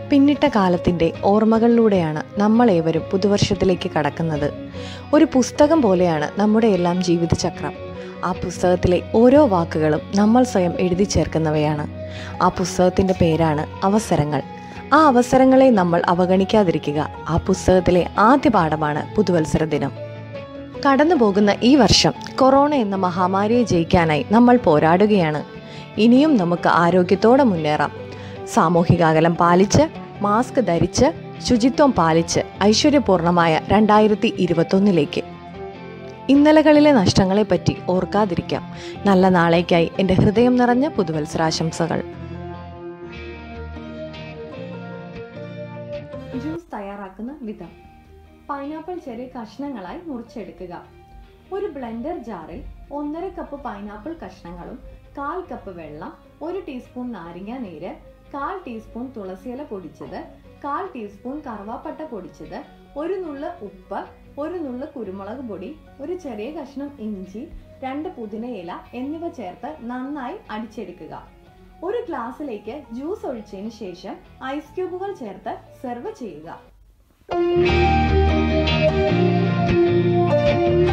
പിന്നിട്ട കാലത്തിൻ്റെ ഓർമ്മകളിലൂടെയാണ് നമ്മളേവരും പുതുവർഷത്തിലേക്ക് കടക്കുന്നത് ഒരു പുസ്തകം പോലെയാണ് നമ്മുടെ എല്ലാം ജീവിതചക്രം ആ പുസ്തകത്തിലെ ഓരോ വാക്കുകളും നമ്മൾ സ്വയം എഴുതി ചേർക്കുന്നവയാണ് ആ പുസ്തകത്തിൻ്റെ പേരാണ് അവസരങ്ങൾ ആ അവസരങ്ങളെ നമ്മൾ അവഗണിക്കാതിരിക്കുക ആ പുസ്തകത്തിലെ ആദ്യ പാഠമാണ് പുതുവത്സര ദിനം കടന്നു പോകുന്ന ഈ വർഷം കൊറോണ എന്ന മഹാമാരിയെ ജയിക്കാനായി നമ്മൾ പോരാടുകയാണ് ഇനിയും നമുക്ക് ആരോഗ്യത്തോടെ മുന്നേറാം സാമൂഹിക അകലം പാലിച്ച് മാസ്ക് ധരിച്ച് ശുചിത്വം പാലിച്ച് ഐശ്വര്യപൂർണമായ രണ്ടായിരത്തി ഇരുപത്തൊന്നിലേക്ക് ഇന്നലകളിലെ നഷ്ടങ്ങളെപ്പറ്റി ഓർക്കാതിരിക്കാം നല്ല നാളേക്കായി എൻ്റെ ഹൃദയം നിറഞ്ഞ പുതുവത്സരാശംസകൾ ജ്യൂസ് തയ്യാറാക്കുന്ന വിധം പൈനാപ്പിൾ ചെറിയ കഷ്ണങ്ങളായി മുറിച്ചെടുക്കുക ഒരു ബ്ലെൻഡർ ജാറിൽ ഒന്നര കപ്പ് പൈനാപ്പിൾ കഷ്ണങ്ങളും കാൽ കപ്പ് വെള്ളം ഒരു ടീസ്പൂൺ നാരങ്ങ നീര് കാൽ ടീസ്പൂൺ തുളസിയില പൊടിച്ചത് കാൽ ടീസ്പൂൺ കറുവാപ്പട്ട പൊടിച്ചത് ഒരു നുള്ള് ഉപ്പ് ഒരു നുള്ള് കുരുമുളക് പൊടി ഒരു ചെറിയ കഷ്ണം ഇഞ്ചി രണ്ട് പുതിനയില എന്നിവ ചേർത്ത് നന്നായി അടിച്ചെടുക്കുക ഒരു ഗ്ലാസ്സിലേക്ക് ജ്യൂസ് ഒഴിച്ചതിന് ശേഷം ഐസ് ക്യൂബുകൾ ചേർത്ത് സെർവ് ചെയ്യുക